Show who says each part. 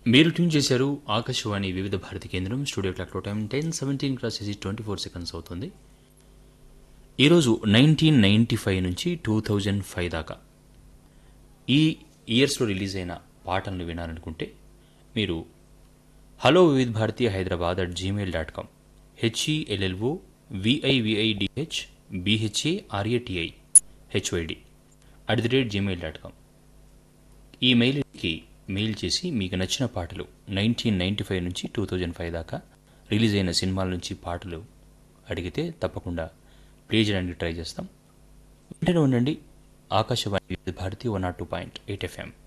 Speaker 1: మీరు ట్యూన్ చేశారు ఆకాశవాణి వివిధ భారతి కేంద్రం స్టూడియో క్లాక్లో టైం టెన్ సెవెంటీన్ క్రాస్ చేసి ట్వంటీ ఫోర్ సెకండ్స్ అవుతుంది ఈరోజు నైన్టీన్ నైంటీ ఫైవ్ నుంచి టూ థౌజండ్ ఫైవ్ దాకా ఈ ఇయర్స్లో రిలీజ్ అయిన పాటలను వినాలనుకుంటే మీరు hello Vividh Bharati Hyderabad at Gmail dot com H E L L O V I V I D H B H A R A T I H Y D at the rate Gmail dot com ఈ మెయిల్కి మెయిల్ చేసి మీకు నచ్చిన పాటలు నైన్టీన్ నైంటీ ఫైవ్ నుంచి టూ థౌజండ్ ఫైవ్ దాకా రిలీజ్ అయిన సినిమాల నుంచి పాటలు అడిగితే తప్పకుండా ప్లే చేయడానికి ట్రై చేస్తాం వెంటనే ఉండండి Akashvani Bharati one not two point eight FM